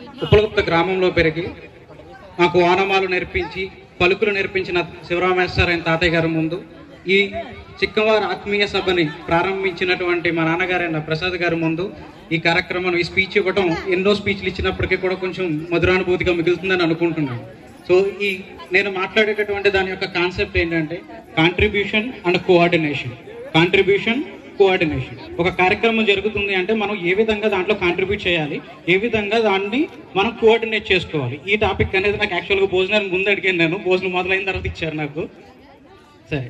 ఉపలగుప్త గ్రామంలో పెరిగి మాకు వానమాలు నేర్పించి పలుకులు నేర్పించిన శివరామేశ్వర ఆయన తాతయ్య గారి ముందు ఈ చిక్కవారి ఆత్మీయ సభని ప్రారంభించినటువంటి మా నాన్నగారైన ప్రసాద్ గారి ముందు ఈ కార్యక్రమం ఈ స్పీచ్ ఇవ్వడం ఎన్నో స్పీచ్లు ఇచ్చినప్పటికీ కూడా కొంచెం మధురానుభూతిగా మిగులుతుందని అనుకుంటున్నాను సో ఈ నేను మాట్లాడేటటువంటి దాని యొక్క కాన్సెప్ట్ ఏంటంటే contribution and coordination contribution coordination ఒక కార్యక్రమం జరుగుతుంది అంటే మనం ఏ విధంగా దాంట్లో కాంట్రిబ్యూట్ చేయాలి ఏ విధంగా దాన్ని మనం కోఆర్డినేట్ చేసుకోవాలి ఈ టాపిక్ అనేది నాకు యాక్చువల్గా భోజనాన్ని ముందు అడిగాను నేను భోజనం మొదలైన తర్వాత ఇచ్చారు నాకు సరే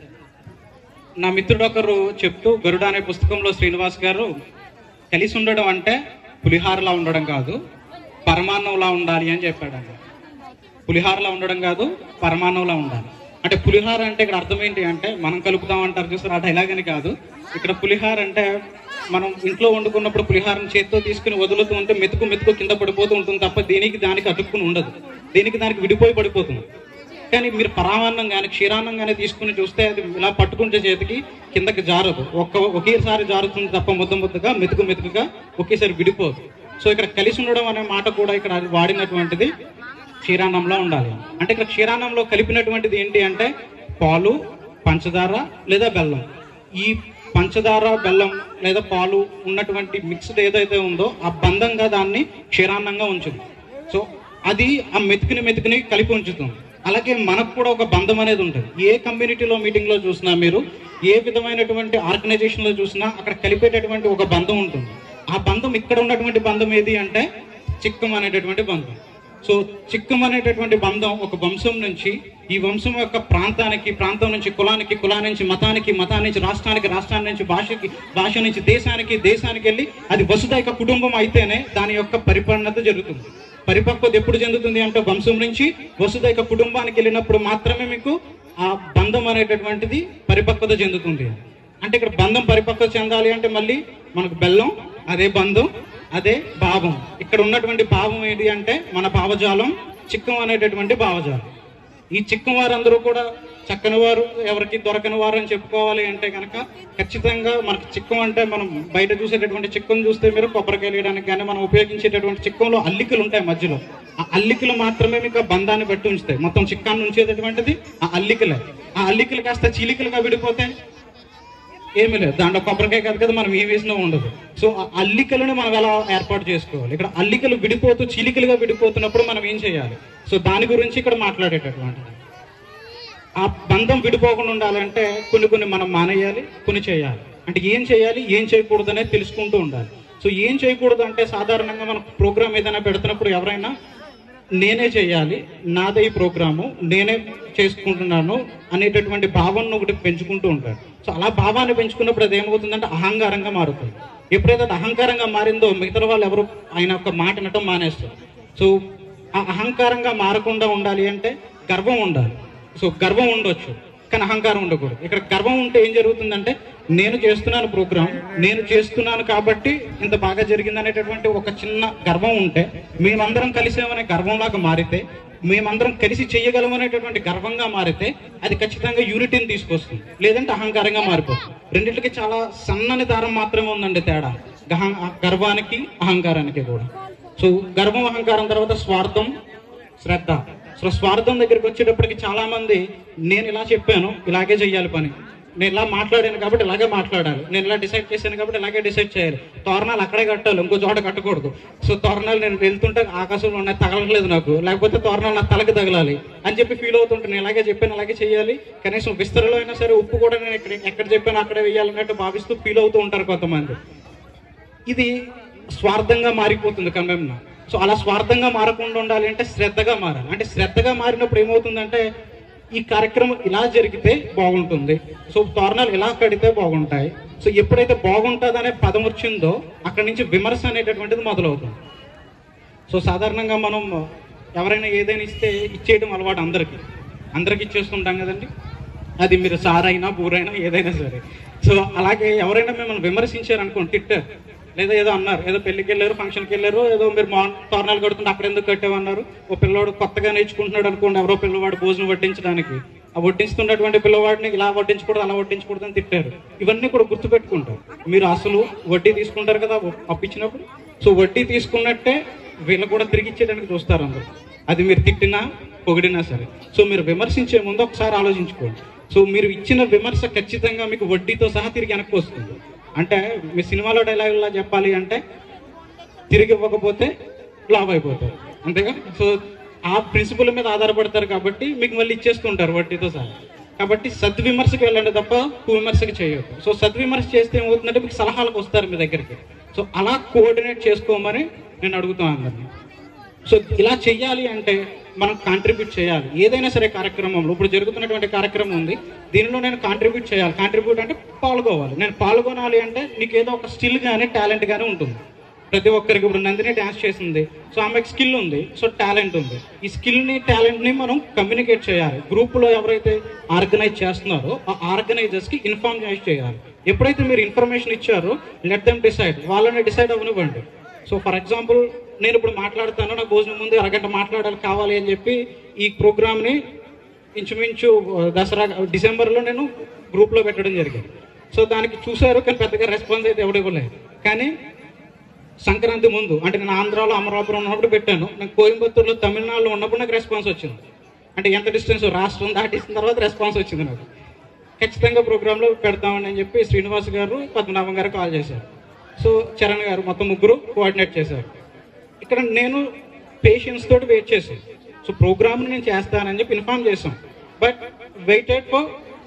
నా మిత్రుడు ఒకరు చెప్తూ గరుడ అనే పుస్తకంలో శ్రీనివాస్ గారు కలిసి ఉండడం అంటే పులిహారలా ఉండడం కాదు పరమాన్నంలా ఉండాలి అని చెప్పాడు ఆయన పులిహారలా ఉండడం కాదు పరమాన్నంలా ఉండాలి అంటే పులిహార అంటే ఇక్కడ అర్థం ఏంటి అంటే మనం కలుపుతాం అంటారు చూసారు ఆ డైలాగ్ అని కాదు ఇక్కడ పులిహార అంటే మనం ఇంట్లో వండుకున్నప్పుడు పులిహారం చేత్తో తీసుకుని వదులుతూ ఉంటే మెతుకు మెతుకు కింద పడిపోతూ ఉంటుంది తప్ప దీనికి దానికి అతుక్కుని ఉండదు దీనికి దానికి విడిపోయి పడిపోతుంది కానీ మీరు పరామాన్నం కానీ క్షీరాన్నం కానీ తీసుకుని చూస్తే అది ఇలా పట్టుకుంటే చేతికి కిందకి జారదు ఒక్క ఒకేసారి జారుతుంది తప్ప ముద్ద ముద్దగా మెతుకు మెతుకుగా ఒకేసారి విడిపోదు సో ఇక్కడ కలిసి ఉండడం అనే మాట కూడా ఇక్కడ వాడినటువంటిది క్షీరాన్నంలో ఉండాలి అంటే ఇక్కడ క్షీరాన్నంలో కలిపినటువంటిది ఏంటి అంటే పాలు పంచదార లేదా బెల్లం ఈ పంచదార బెల్లం లేదా పాలు ఉన్నటువంటి మిక్స్డ్ ఏదైతే ఉందో ఆ బంధంగా దాన్ని క్షీరాన్నంగా ఉంచుంది సో అది ఆ మెతుకుని మెతుకుని కలిపి ఉంచుతుంది అలాగే మనకు కూడా ఒక బంధం అనేది ఉంటుంది ఏ కమ్యూనిటీలో మీటింగ్ లో చూసినా మీరు ఏ విధమైనటువంటి ఆర్గనైజేషన్ లో చూసినా అక్కడ కలిపేటటువంటి ఒక బంధం ఉంటుంది ఆ బంధం ఇక్కడ ఉన్నటువంటి బంధం ఏది అంటే చిక్కం అనేటటువంటి బంధం సో చిక్కం అనేటటువంటి బంధం ఒక వంశం నుంచి ఈ వంశం యొక్క ప్రాంతానికి ప్రాంతం నుంచి కులానికి కులా నుంచి మతానికి మతాన్ని నుంచి రాష్ట్రానికి రాష్ట్రాన్ని నుంచి భాషకి భాష నుంచి దేశానికి దేశానికి వెళ్ళి అది వసుదైక కుటుంబం అయితేనే దాని యొక్క పరిపూర్ణత జరుగుతుంది పరిపక్వత ఎప్పుడు చెందుతుంది అంటే వంశం నుంచి వసుదైక కుటుంబానికి వెళ్ళినప్పుడు మాత్రమే మీకు ఆ బంధం అనేటటువంటిది పరిపక్వత చెందుతుంది అంటే ఇక్కడ బంధం పరిపక్వత చెందాలి అంటే మళ్ళీ మనకు బెల్లం అదే బంధం అదే భావం ఇక్కడ ఉన్నటువంటి భావం ఏంటి అంటే మన భావజాలం చిక్కం అనేటటువంటి భావజాలం ఈ చిక్కం వారందరూ కూడా చక్కని వారు ఎవరికి దొరకని వారు అని చెప్పుకోవాలి అంటే కనుక ఖచ్చితంగా మనకి చిక్కం అంటే మనం బయట చూసేటటువంటి చిక్కం చూస్తే మీరు కొబ్బరికాయలు వేయడానికి కానీ మనం ఉపయోగించేటటువంటి చిక్కంలో అల్లికలు ఉంటాయి మధ్యలో ఆ అల్లికలు మాత్రమే మీకు ఆ బంధాన్ని బట్టి ఉంచుతాయి మొత్తం చిక్కాన్ని ఉంచేటటువంటిది ఆ అల్లికలే ఆ అల్లికలు కాస్త చీలికలుగా విడిపోతే ఏమీ లేదు దాంట్లో కొబ్బరికాయ కాదు కదా మనం ఏ వేసినా ఉండదు సో ఆ అల్లికలను మనం ఎలా ఏర్పాటు చేసుకోవాలి ఇక్కడ అల్లికలు విడిపోతూ చీలికలుగా విడిపోతున్నప్పుడు మనం ఏం చేయాలి సో దాని గురించి ఇక్కడ మాట్లాడేటటువంటిది ఆ బంధం విడిపోకుండా ఉండాలంటే కొన్ని కొన్ని మనం మానేయాలి కొన్ని చేయాలి అంటే ఏం చేయాలి ఏం చేయకూడదు అనేది తెలుసుకుంటూ ఉండాలి సో ఏం చేయకూడదు అంటే సాధారణంగా మనం ప్రోగ్రామ్ ఏదైనా పెడుతున్నప్పుడు ఎవరైనా నేనే చేయాలి నాదే ఈ ప్రోగ్రాము నేనే చేసుకుంటున్నాను అనేటటువంటి భావనను ఒకటి పెంచుకుంటూ ఉంటాడు సో అలా భావాన్ని పెంచుకున్నప్పుడు అది ఏమవుతుందంటే అహంకారంగా మారుతుంది ఎప్పుడైతే అది అహంకారంగా మారిందో మిగతా వాళ్ళు ఎవరు ఆయన ఒక మాట వినటం మానేస్తారు సో ఆ అహంకారంగా మారకుండా ఉండాలి అంటే గర్వం ఉండాలి సో గర్వం ఉండొచ్చు కానీ అహంకారం ఉండకూడదు ఇక్కడ గర్వం ఉంటే ఏం జరుగుతుందంటే నేను చేస్తున్నాను ప్రోగ్రామ్ నేను చేస్తున్నాను కాబట్టి ఇంత బాగా జరిగింది అనేటటువంటి ఒక చిన్న గర్వం ఉంటే మేమందరం కలిసామనే గర్వంలాగా మారితే మేమందరం కలిసి చేయగలం అనేటటువంటి గర్వంగా మారితే అది ఖచ్చితంగా యూనిటీని తీసుకొస్తుంది లేదంటే అహంకారంగా మారిపోతుంది రెండింటికి చాలా సన్నని దారం మాత్రమే ఉందండి తేడా గహ- గర్వానికి అహంకారానికి కూడా సో గర్వం అహంకారం తర్వాత స్వార్థం శ్రద్ధ సో స్వార్థం దగ్గరికి వచ్చేటప్పటికి చాలా మంది నేను ఇలా చెప్పాను ఇలాగే చెయ్యాలి పని నేను ఇలా మాట్లాడాను కాబట్టి ఇలాగే మాట్లాడాలి నేను ఇలా డిసైడ్ చేశాను కాబట్టి ఇలాగే డిసైడ్ చేయాలి తోరణాలు అక్కడే కట్టాలి ఇంకో చోట కట్టకూడదు సో తోరణాలు నేను వెళ్తుంటే ఆకాశంలో ఉన్నాయి తగలట్లేదు నాకు లేకపోతే తోరణాలు నా తలకి తగలాలి అని చెప్పి ఫీల్ అవుతుంటే నేను ఇలాగే చెప్పాను ఇలాగే చేయాలి కనీసం విస్తరలో అయినా సరే ఉప్పు కూడా నేను ఎక్కడ ఎక్కడ చెప్పాను అక్కడే వేయాలన్నట్టు భావిస్తూ ఫీల్ అవుతూ ఉంటారు కొంతమంది ఇది స్వార్థంగా మారిపోతుంది కమ్మెమ్న సో అలా స్వార్థంగా మారకుండా ఉండాలి అంటే శ్రద్ధగా మారాలి అంటే శ్రద్ధగా మారినప్పుడు ఏమవుతుందంటే ఈ కార్యక్రమం ఇలా జరిగితే బాగుంటుంది సో తోరణాలు ఇలా కడితే బాగుంటాయి సో ఎప్పుడైతే బాగుంటుందనే పదం వచ్చిందో అక్కడి నుంచి విమర్శ అనేటటువంటిది మొదలవుతుంది సో సాధారణంగా మనం ఎవరైనా ఏదైనా ఇస్తే ఇచ్చేయడం అలవాటు అందరికీ అందరికి ఇచ్చేస్తుంటాం కదండి అది మీరు సారైనా బూరైనా ఏదైనా సరే సో అలాగే ఎవరైనా మిమ్మల్ని విమర్శించారు అనుకోండి తిట్టారు లేదా ఏదో అన్నారు ఏదో పెళ్లికి వెళ్ళారు ఫంక్షన్కి వెళ్ళారు ఏదో మీరు మా తోరణాలు కడుతుంటే అక్కడ ఎందుకు కట్టేవన్నారు ఓ పిల్లవాడు కొత్తగా నేర్చుకుంటున్నాడు అనుకోండి ఎవరో పిల్లవాడు భోజనం వడ్డించడానికి ఆ వడ్డిస్తున్నటువంటి పిల్లవాడిని ఇలా వడ్డించకూడదు అలా వడ్డించకూడదు అని తిట్టారు ఇవన్నీ కూడా గుర్తుపెట్టుకుంటారు మీరు అసలు వడ్డీ తీసుకుంటారు కదా అప్పు ఇచ్చినప్పుడు సో వడ్డీ తీసుకున్నట్టే వీళ్ళు కూడా తిరిగి ఇచ్చేయడానికి చూస్తారు అందరూ అది మీరు తిట్టినా పొగిడినా సరే సో మీరు విమర్శించే ముందు ఒకసారి ఆలోచించుకోండి సో మీరు ఇచ్చిన విమర్శ ఖచ్చితంగా మీకు వడ్డీతో సహా తిరిగి వెనక్కి వస్తుంది అంటే మీ సినిమాలో డైలాగులా చెప్పాలి అంటే తిరిగి ఇవ్వకపోతే లాభ అయిపోతారు అంతేగా సో ఆ ప్రిన్సిపల్ మీద ఆధారపడతారు కాబట్టి మీకు మళ్ళీ ఇచ్చేస్తుంటారు వడ్డీతో సహా కాబట్టి సద్విమర్శకు వెళ్ళండి తప్ప కువిమర్శకు చేయొద్దు సో సద్విమర్శ చేస్తే ఏమవుతుందంటే మీకు సలహాలకు వస్తారు మీ దగ్గరికి సో అలా కోఆర్డినేట్ చేసుకోమని నేను అడుగుతాను అందరినీ సో ఇలా చెయ్యాలి అంటే మనం కాంట్రిబ్యూట్ చేయాలి ఏదైనా సరే కార్యక్రమంలో ఇప్పుడు జరుగుతున్నటువంటి కార్యక్రమం ఉంది దీనిలో నేను కాంట్రిబ్యూట్ చేయాలి కాంట్రిబ్యూట్ అంటే పాల్గొవాలి నేను పాల్గొనాలి అంటే నీకు ఏదో ఒక స్కిల్ కానీ టాలెంట్ కానీ ఉంటుంది ప్రతి ఒక్కరికి ఇప్పుడు నందిని డ్యాన్స్ చేసింది సో ఆమెకు స్కిల్ ఉంది సో టాలెంట్ ఉంది ఈ స్కిల్ని టాలెంట్ని మనం కమ్యూనికేట్ చేయాలి గ్రూపులో ఎవరైతే ఆర్గనైజ్ చేస్తున్నారో ఆ ఆర్గనైజర్స్కి ఇన్ఫార్మ్ చేయాలి ఎప్పుడైతే మీరు ఇన్ఫర్మేషన్ ఇచ్చారో లెట్ దెమ్ డిసైడ్ వాళ్ళని డిసైడ్ అవ్వనివ్వండి సో ఫర్ ఎగ్జాంపుల్ నేను ఇప్పుడు మాట్లాడతాను నాకు భోజనం ముందు అరగంట మాట్లాడాలి కావాలి అని చెప్పి ఈ ప్రోగ్రామ్ని ఇంచుమించు దసరా డిసెంబర్లో నేను గ్రూప్లో పెట్టడం జరిగింది సో దానికి చూశారు కానీ పెద్దగా రెస్పాన్స్ అయితే ఎవడు ఇవ్వలేదు కానీ సంక్రాంతి ముందు అంటే నేను ఆంధ్రాలో అమరాపురం ఉన్నప్పుడు పెట్టాను నాకు కోయంబత్తూరులో తమిళనాడులో ఉన్నప్పుడు నాకు రెస్పాన్స్ వచ్చింది అంటే ఎంత డిస్టెన్స్ రాష్ట్రం దాటేసిన తర్వాత రెస్పాన్స్ వచ్చింది నాకు ఖచ్చితంగా ప్రోగ్రాంలో పెడతామని అని చెప్పి శ్రీనివాస్ గారు పద్మనాభం గారు కాల్ చేశారు సో చరణ్ గారు మొత్తం ముగ్గురు కోఆర్డినేట్ చేశారు ఇక్కడ నేను పేషెన్స్ తోటి వెయిట్ చేశాను సో ప్రోగ్రామ్ నేను చేస్తానని చెప్పి ఇన్ఫార్మ్ చేశాం but waited for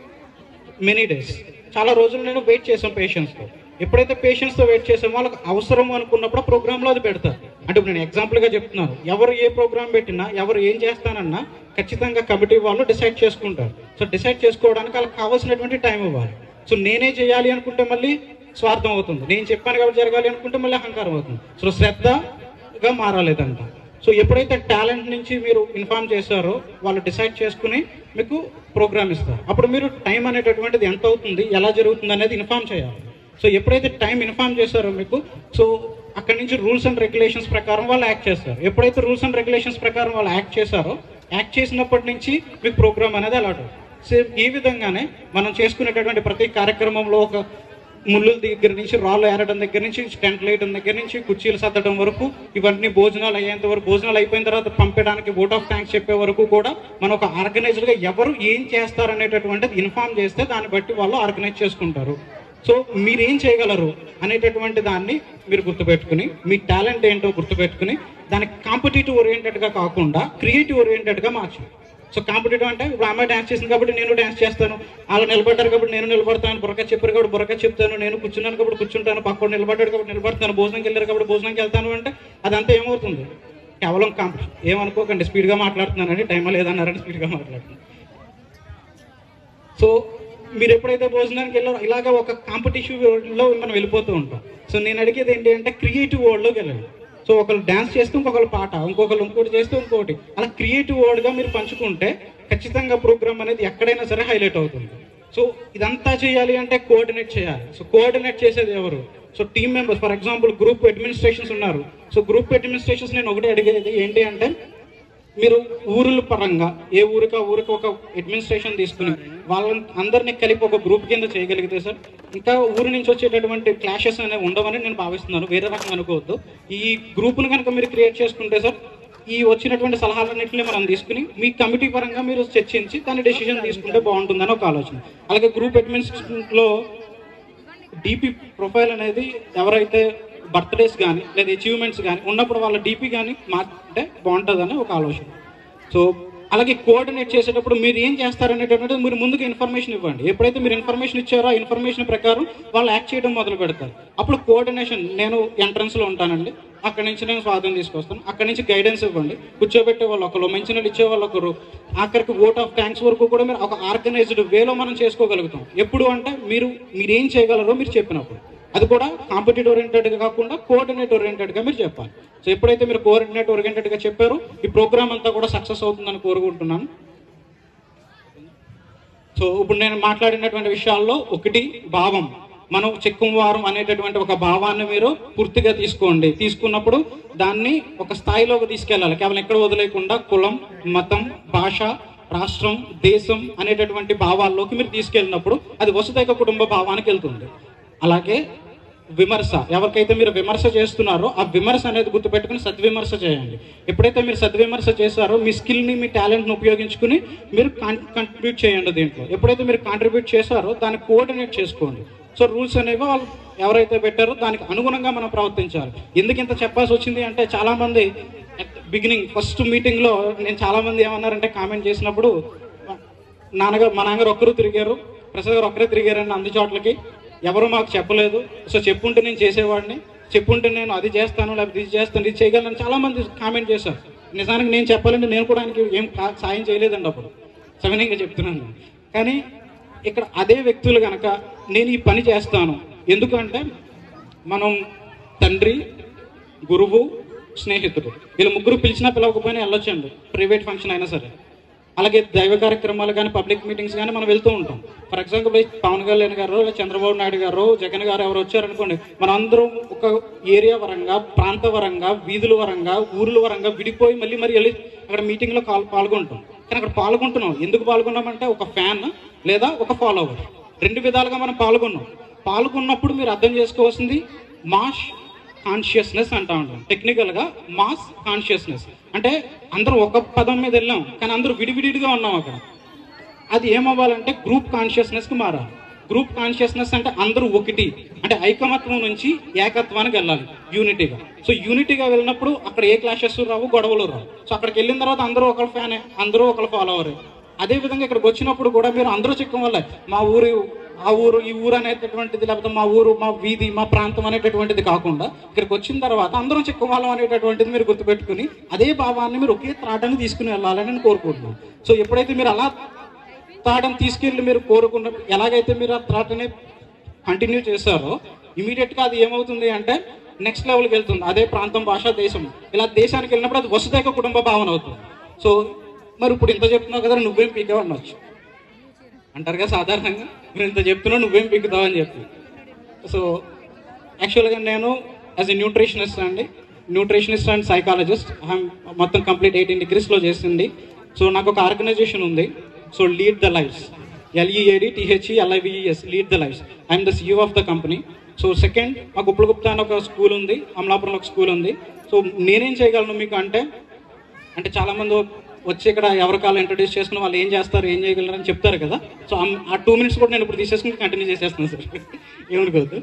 many days చాలా రోజులు నేను వెయిట్ చేశాను పేషెంట్స్తో ఎప్పుడైతే పేషెంట్స్తో వెయిట్ చేసామో వాళ్ళకి అవసరం అనుకున్నప్పుడు ప్రోగ్రాంలో అది పెడతారు అంటే ఇప్పుడు నేను ఎగ్జాంపుల్గా చెప్తున్నాను ఎవరు ఏ ప్రోగ్రామ్ పెట్టినా ఎవరు ఏం చేస్తానన్నా ఖచ్చితంగా కమిటీ వాళ్ళు డిసైడ్ చేసుకుంటారు సో డిసైడ్ చేసుకోవడానికి వాళ్ళకి కావాల్సినటువంటి టైం ఇవ్వాలి సో నేనే చేయాలి అనుకుంటే మళ్ళీ స్వార్థం అవుతుంది నేను చెప్పాను కాబట్టి జరగాలి అనుకుంటే మళ్ళీ అహంకారం అవుతుంది సో శ్రద్ధగా మారాలేదంట సో ఎప్పుడైతే టాలెంట్ నుంచి మీరు ఇన్ఫార్మ్ చేశారో వాళ్ళు డిసైడ్ చేసుకుని మీకు ప్రోగ్రామ్ ఇస్తారు అప్పుడు మీరు టైం అనేటటువంటిది ఎంత అవుతుంది ఎలా జరుగుతుంది అనేది ఇన్ఫార్మ్ చేయాలి సో ఎప్పుడైతే టైం ఇన్ఫార్మ్ చేశారో మీకు సో అక్కడి నుంచి రూల్స్ అండ్ రెగ్యులేషన్స్ ప్రకారం వాళ్ళు యాక్ట్ చేస్తారు ఎప్పుడైతే రూల్స్ అండ్ రెగ్యులేషన్స్ ప్రకారం వాళ్ళు యాక్ట్ చేశారో యాక్ట్ చేసినప్పటి నుంచి మీకు ప్రోగ్రామ్ అనేది అలాట్ సేమ్ ఈ విధంగానే మనం చేసుకునేటటువంటి ప్రతి కార్యక్రమంలో ఒక ముళ్ళు దగ్గర నుంచి రాళ్ళు ఏరడం దగ్గర నుంచి టెంట్ వేయడం దగ్గర నుంచి కుర్చీలు సర్దడం వరకు ఇవన్నీ భోజనాలు అయ్యేంత వరకు భోజనాలు అయిపోయిన తర్వాత పంపడానికి ఓట్ ఆఫ్ థ్యాంక్స్ చెప్పే వరకు కూడా మనం ఒక ఆర్గనైజర్గా ఎవరు ఏం చేస్తారనేటటువంటిది ఇన్ఫార్మ్ చేస్తే దాన్ని బట్టి వాళ్ళు ఆర్గనైజ్ చేసుకుంటారు సో మీరు ఏం చేయగలరు అనేటటువంటి దాన్ని మీరు గుర్తుపెట్టుకుని మీ టాలెంట్ ఏంటో గుర్తుపెట్టుకుని దానికి కాంపిటేటివ్ ఓరియంటెడ్గా కాకుండా క్రియేటివ్ ఓరియంటెడ్గా మార్చు సో కాంపిటేటివ్ అంటే ఇప్పుడు అమ్మాయి డ్యాన్స్ చేసింది కాబట్టి నేను డ్యాన్స్ చేస్తాను వాళ్ళు నిలబడ్డారు కాబట్టి నేను నిలబడతాను బుర్రక చెప్పారు కాబట్టి బుర్రక చెప్తాను నేను కూర్చున్నాను కాబట్టి కూర్చుంటాను పక్కన నిలబడ్డాడు కాబట్టి నిలబడతాను భోజనంకి వెళ్ళారు కాబట్టి భోజనంకి వెళ్తాను అంటే అదంతా ఏమవుతుంది కేవలం కాంపిటీషన్ ఏమనుకోకండి స్పీడ్గా మాట్లాడుతున్నానని టైం లేదన్నారని స్పీడ్గా మాట్లాడుతున్నాను సో మీరు ఎప్పుడైతే భోజనానికి వెళ్ళారో ఇలాగ ఒక కాంపిటీషన్ లో మనం వెళ్ళిపోతూ ఉంటాం సో నేను అడిగేది ఏంటి అంటే క్రియేటివ్ వరల్డ్లోకి వెళ్ళండి సో ఒకరు డ్యాన్స్ చేస్తే ఇంకొకరు పాట ఇంకొకరు ఇంకోటి చేస్తే ఇంకోటి అలా క్రియేటివ్ వర్డ్గా మీరు పంచుకుంటే ఖచ్చితంగా ప్రోగ్రామ్ అనేది ఎక్కడైనా సరే హైలైట్ అవుతుంది సో ఇదంతా చేయాలి అంటే కోఆర్డినేట్ చేయాలి సో కోఆర్డినేట్ చేసేది ఎవరు so team members for example group administrations ఉన్నారు సో గ్రూప్ అడ్మినిస్ట్రేషన్స్ నేను ఒకటే అడిగేది ఏంటి అంటే మీరు ఊరుల పరంగా ఏ ఊరికి ఆ ఊరికి ఒక అడ్మినిస్ట్రేషన్ తీసుకుని వాళ్ళని అందరినీ కలిపి ఒక గ్రూప్ కింద చేయగలిగితే సార్ ఇంకా ఊరి నుంచి వచ్చేటటువంటి క్లాషెస్ అనేవి ఉండవని నేను భావిస్తున్నాను వేరే రకంగా అనుకోవద్దు ఈ గ్రూప్ను కనుక మీరు క్రియేట్ చేసుకుంటే సార్ ఈ వచ్చినటువంటి సలహాలన్నింటినీ మనం తీసుకుని మీ కమిటీ పరంగా మీరు చర్చించి దాని డెసిషన్ తీసుకుంటే బాగుంటుందని ఒక ఆలోచన అలాగే గ్రూప్ అడ్మినిస్ట్రేషన్లో డిపి ప్రొఫైల్ అనేది ఎవరైతే బర్త్డేస్ కానీ లేదా అచీవ్మెంట్స్ కానీ ఉన్నప్పుడు వాళ్ళ డిపి కానీ మారితే బాగుంటుందని ఒక ఆలోచన సో అలాగే కోఆర్డినేట్ చేసేటప్పుడు మీరు ఏం చేస్తారనేటటువంటిది మీరు ముందుకు ఇన్ఫర్మేషన్ ఇవ్వండి ఎప్పుడైతే మీరు ఇన్ఫర్మేషన్ ఇచ్చారో ఆ ఇన్ఫర్మేషన్ ప్రకారం వాళ్ళు యాక్ట్ చేయడం మొదలు పెడతారు అప్పుడు కోఆర్డినేషన్ నేను ఎంట్రన్స్లో ఉంటానండి అక్కడి నుంచి నేను స్వాధీనం తీసుకొస్తాను అక్కడి నుంచి గైడెన్స్ ఇవ్వండి కూర్చోబెట్టే వాళ్ళు ఒకరు మంచినీళ్ళు ఇచ్చే వాళ్ళు ఒకరు ఆఖరికి ఓట్ ఆఫ్ థ్యాంక్స్ వరకు కూడా మీరు ఒక ఆర్గనైజ్డ్ వేలో మనం చేసుకోగలుగుతాం ఎప్పుడు అంటే మీరు మీరు ఏం చేయగలరో మీరు చెప్పినప్పుడు అది కూడా కాంపిటేటివ్ ఓరియంటెడ్గా కాకుండా కోఆర్డినేట్ ఓరియంటెడ్గా మీరు చెప్పాలి సో ఎప్పుడైతే మీరు కోఆర్డినేట్ ఓరియంటెడ్గా చెప్పారో ఈ ప్రోగ్రామ్ అంతా కూడా సక్సెస్ అవుతుందని కోరుకుంటున్నాను సో ఇప్పుడు నేను మాట్లాడినటువంటి విషయాల్లో ఒకటి భావం మనం చెక్కుంవారం అనేటటువంటి ఒక భావాన్ని మీరు పూర్తిగా తీసుకోండి తీసుకున్నప్పుడు దాన్ని ఒక స్థాయిలోకి తీసుకెళ్ళాలి కేవలం ఎక్కడ వదిలేకుండా కులం మతం భాష రాష్ట్రం దేశం అనేటటువంటి భావాల్లోకి మీరు తీసుకెళ్ళినప్పుడు అది వసుదైక కుటుంబ భావానికి వెళ్తుంది అలాగే విమర్శ ఎవరికైతే మీరు విమర్శ చేస్తున్నారో ఆ విమర్శ అనేది గుర్తుపెట్టుకుని సద్విమర్శ చేయండి ఎప్పుడైతే మీరు సద్విమర్శ చేస్తారో మీ స్కిల్ని మీ టాలెంట్ని ఉపయోగించుకుని మీరు కాంట్రిబ్యూట్ చేయండి దీంట్లో ఎప్పుడైతే మీరు కాంట్రిబ్యూట్ చేస్తారో దాన్ని కోఆర్డినేట్ చేసుకోండి సో రూల్స్ అనేవి వాళ్ళు ఎవరైతే పెట్టారో దానికి అనుగుణంగా మనం ప్రవర్తించాలి ఎందుకు ఇంత చెప్పాల్సి వచ్చింది అంటే చాలా మంది బిగినింగ్ ఫస్ట్ మీటింగ్ లో నేను చాలా మంది ఏమన్నారంటే కామెంట్ చేసినప్పుడు నాన్నగారు మా నాన్నగారు ఒక్కరు తిరిగారు ప్రసాద్ గారు ఒక్కరే తిరిగారండి అన్ని చోట్లకి ఎవరు మాకు చెప్పలేదు సో చెప్పుంటే నేను చేసేవాడిని చెప్పుంటే నేను అది చేస్తాను లేకపోతే ఇది చేస్తాను ఇది చేయగలను చాలా మంది కామెంట్ చేశారు నిజానికి నేను చెప్పాలంటే నేను కూడా ఆయనకి ఏం కా- సాయం చేయలేదండి అప్పుడు సవినయంగా చెప్తున్నాను కానీ ఇక్కడ అదే వ్యక్తులు కనుక నేను ఈ పని చేస్తాను ఎందుకంటే మనం తండ్రి గురువు స్నేహితుడు వీళ్ళు ముగ్గురు పిలిచినా పిలవకపోయినా వెళ్ళొచ్చండి ప్రైవేట్ ఫంక్షన్ అయినా సరే అలాగే దైవ కార్యక్రమాలు కానీ పబ్లిక్ మీటింగ్స్ కానీ మనం వెళ్తూ ఉంటాం ఫర్ ఎగ్జాంపుల్ పవన్ కళ్యాణ్ గారు లేదా చంద్రబాబు నాయుడు గారు జగన్ గారు ఎవరు వచ్చారనుకోండి మనం అందరం ఒక ఏరియా పరంగా ప్రాంత పరంగా వీధుల పరంగా ఊర్ల పరంగా విడిపోయి మళ్ళీ మరి వెళ్ళి అక్కడ మీటింగ్లో కాల్ పాల్గొంటాం కానీ అక్కడ పాల్గొంటున్నాం ఎందుకు పాల్గొన్నామంటే ఒక ఫ్యాన్ లేదా ఒక ఫాలోవర్ రెండు విధాలుగా మనం పాల్గొన్నాం పాల్గొన్నప్పుడు మీరు అర్థం చేసుకోవాల్సింది మాస్ కాన్షియస్నెస్ అంటా ఉంటాం టెక్నికల్ గా మాస్ కాన్షియస్నెస్ అంటే అందరూ ఒక పదం మీద వెళ్ళాం కానీ అందరూ విడివిడిగా ఉన్నాం అక్కడ అది ఏమవ్వాలంటే గ్రూప్ కాన్షియస్నెస్ కి మారాలి గ్రూప్ కాన్షియస్నెస్ అంటే అందరూ ఒకటి అంటే ఐకమత్వం నుంచి ఏకత్వానికి వెళ్ళాలి యూనిటీగా సో యూనిటీగా వెళ్ళినప్పుడు అక్కడ ఏ క్లాషెస్ రావు గొడవలు రావు సో అక్కడికి వెళ్ళిన తర్వాత అందరూ ఒకళ్ళ ఫ్యానే అందరూ ఒకళ్ళ ఫాలోవరే అదే విధంగా ఇక్కడికి వచ్చినప్పుడు కూడా మీరు అందరూ చిక్కం వల్ల మా ఊరు ఆ ఊరు ఈ ఊరు అనేటటువంటిది లేకపోతే మా ఊరు మా వీధి మా ప్రాంతం అనేటటువంటిది కాకుండా ఇక్కడికి వచ్చిన తర్వాత అందరం చిక్కం వాళ్ళం అనేటటువంటిది మీరు గుర్తుపెట్టుకుని అదే భావాన్ని మీరు ఒకే త్రాటని తీసుకుని వెళ్ళాలని నేను కోరుకుంటున్నాను సో ఎప్పుడైతే మీరు అలా త్రాటని తీసుకెళ్ళి మీరు కోరుకున్న ఎలాగైతే మీరు ఆ త్రాటని కంటిన్యూ చేశారో ఇమీడియట్ గా అది ఏమవుతుంది అంటే నెక్స్ట్ లెవెల్కి వెళ్తుంది అదే ప్రాంతం భాష దేశం ఇలా దేశానికి వెళ్ళినప్పుడు అది వసుదైక కుటుంబ భావన అవుతుంది సో మరి ఇప్పుడు ఇంత చెప్తున్నావు కదా నువ్వేం పీకావు అనొచ్చు అంటారు కదా సాధారణంగా మీరు ఇంత చెప్తున్నావు నువ్వేం పీకుతావు అని చెప్పి సో యాక్చువల్గా నేను యాజ్ ఎ న్యూట్రిషనిస్ట్ అండి న్యూట్రిషనిస్ట్ అండ్ సైకాలజిస్ట్ మొత్తం కంప్లీట్ ఎయిటీన్ డిగ్రీస్లో చేసింది సో నాకు ఒక ఆర్గనైజేషన్ ఉంది so lead the lifes L E A D T H E L I V S lead the lifes I'm the CEO of the company so second మాకు ఉప్పులగుప్తా అని ఒక స్కూల్ ఉంది అమలాపురంలో ఒక స్కూల్ ఉంది సో నేనేం చేయగలను మీకు అంటే అంటే చాలా మంది వచ్చి ఇక్కడ ఎవరి కాలం ఇంట్రడ్యూస్ చేసుకుని వాళ్ళు ఏం చేస్తారు ఏం చేయగలరు అని చెప్తారు కదా సో ఆ- ఆ టూ మినిట్స్ కూడా నేను ఇప్పుడు తీసేసుకుని కంటిన్యూ చేసేస్తున్నాను సార్ ఏమనుకోవద్దు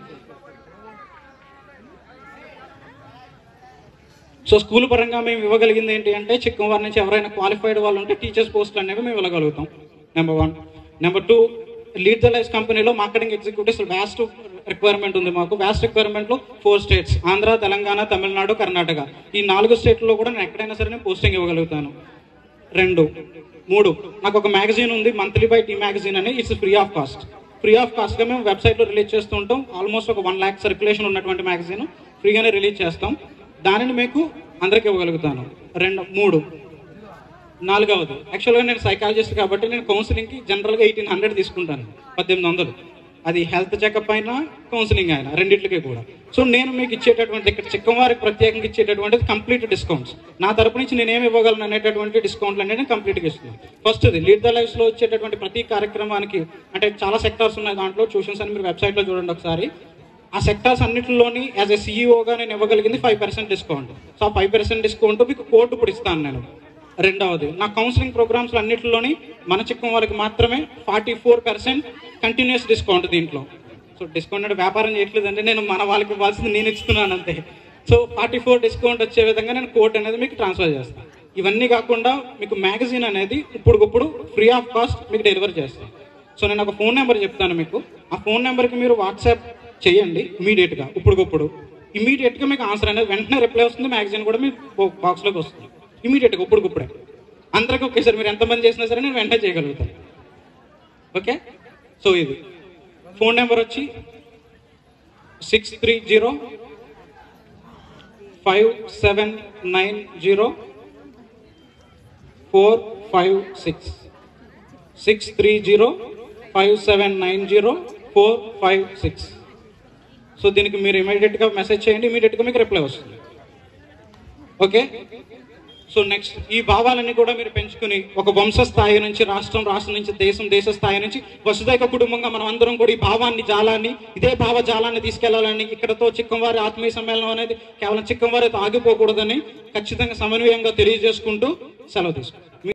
సో స్కూల్ పరంగా మేము ఇవ్వగలిగింది ఏంటి అంటే చిక్కవారి నుంచి ఎవరైనా క్వాలిఫైడ్ వాళ్ళు ఉంటే టీచర్స్ పోస్టులు అనేవి మేము ఇవ్వగలుగుతాం number one number two lead the life కంపెనీలో మార్కెటింగ్ ఎగ్జిక్యూటివ్స్ వ్యాస్ట్ రిక్వైర్మెంట్ ఉంది మాకు వ్యాస్ట్ రిక్వైర్మెంట్ లో ఫోర్ స్టేట్స్ ఆంధ్ర తెలంగాణ తమిళనాడు కర్ణాటక ఈ నాలుగు స్టేట్లలో కూడా నేను ఎక్కడైనా సరే నేను పోస్టింగ్ ఇవ్వగలుగుతాను రెండు మూడు నాకు ఒక మ్యాగజైన్ ఉంది మంత్లీ బై టీ మ్యాగజైన్ అని it's free of cost free of cost గా మేము వెబ్సైట్ లో రిలీజ్ చేస్తూ ఉంటాం ఆల్మోస్ట్ ఒక వన్ ల్యాక్ సర్క్యులేషన్ ఉన్నటువంటి మ్యాగజైన్ ఫ్రీగానే రిలీజ్ చేస్తాం దానిని మీకు అందరికి ఇవ్వగలుగుతాను రెండు మూడు నాలుగవది యాక్చువల్గా నేను సైకాలజిస్ట్ కాబట్టి నేను కౌన్సిలింగ్కి జనరల్గా ఎయిటీన్ హండ్రెడ్ తీసుకుంటాను పద్దెనిమిది వందలు అది హెల్త్ చెకప్ అయినా కౌన్సిలింగ్ అయినా రెండింటికి కూడా సో నేను మీకు ఇచ్చేటటువంటి ఇక్కడ చిక్కవారికి ప్రత్యేకంగా ఇచ్చేటటువంటిది కంప్లీట్ డిస్కౌంట్స్ నా తరపు నుంచి నేను ఏమి ఇవ్వగలను అనేటటువంటి డిస్కౌంట్లు అనేది నేను కంప్లీట్గా ఇస్తున్నాను ఫస్ట్ ఇది లీడ్ ద లైఫ్స్లో వచ్చేటటువంటి ప్రతి కార్యక్రమానికి అంటే చాలా సెక్టార్స్ ఉన్నాయి దాంట్లో ట్యూషన్స్ అని మీరు వెబ్సైట్లో చూడండి ఒకసారి ఆ సెక్టార్స్ అన్నిటిలోని యాజ్ ఎ సీఈఓగా నేను ఇవ్వగలిగింది ఫైవ్ పర్సెంట్ డిస్కౌంట్ సో ఆ ఫైవ్ పర్సెంట్ డిస్కౌంట్ మీకు కోర్టు ఇప్పుడు ఇస్తాను నేను రెండవది నా కౌన్సిలింగ్ ప్రోగ్రామ్స్ అన్నిటిలోని మన చిక్కం వాళ్ళకి మాత్రమే forty four percent continuous discount దీంట్లో సో డిస్కౌంట్ అంటే వ్యాపారం చేయట్లేదంటే నేను మన వాళ్ళకి ఇవ్వాల్సింది నేను ఇస్తున్నాను అంతే సో ఫార్టీ ఫోర్ డిస్కౌంట్ వచ్చే విధంగా నేను కోడ్ అనేది మీకు ట్రాన్స్ఫర్ చేస్తాను ఇవన్నీ కాకుండా మీకు మ్యాగజైన్ అనేది ఇప్పుడుప్పుడు ఫ్రీ ఆఫ్ కాస్ట్ మీకు డెలివర్ చేస్తాను సో నేను ఒక ఫోన్ నెంబర్ చెప్తాను మీకు ఆ ఫోన్ నెంబర్కి మీరు వాట్సాప్ చేయండి ఇమీడియట్గా ఇప్పుడుకప్పుడు ఇమీడియట్గా మీకు ఆన్సర్ అనేది వెంటనే రిప్లై వస్తుంది మ్యాగజైన్ కూడా మీ బాక్స్లోకి వస్తుంది ఇమీడియట్గా ఇప్పుడుకప్పుడే అందరికీ ఒకేసారి మీరు ఎంతమంది చేసినా సరే నేను వెంటనే చేయగలుగుతాను ఓకే సో ఇది ఫోన్ నెంబర్ వచ్చి six three zero five seven nine zero four five six six three zero five seven nine zero four five six so దీనికి మీరు ఇమీడియట్గా మెసేజ్ చేయండి ఇమీడియట్గా మీకు రిప్లై వస్తుంది ఓకే సో నెక్స్ట్ ఈ భావాలన్నీ కూడా మీరు పెంచుకుని ఒక వంశ స్థాయి నుంచి రాష్ట్రం రాష్ట్రం నుంచి దేశం దేశ స్థాయి నుంచి వసుదైక కుటుంబంగా మనం అందరం కూడా ఈ భావాన్ని జాలాన్ని ఇదే భావ జాలాన్ని తీసుకెళ్లాలని ఇక్కడతో చిక్కంవారి ఆత్మీయ సమ్మేళనం అనేది కేవలం చిక్కంవారితో ఆగిపోకూడదని ఖచ్చితంగా సమన్వయంగా తెలియజేసుకుంటూ సెలవు తీసుకుంటాం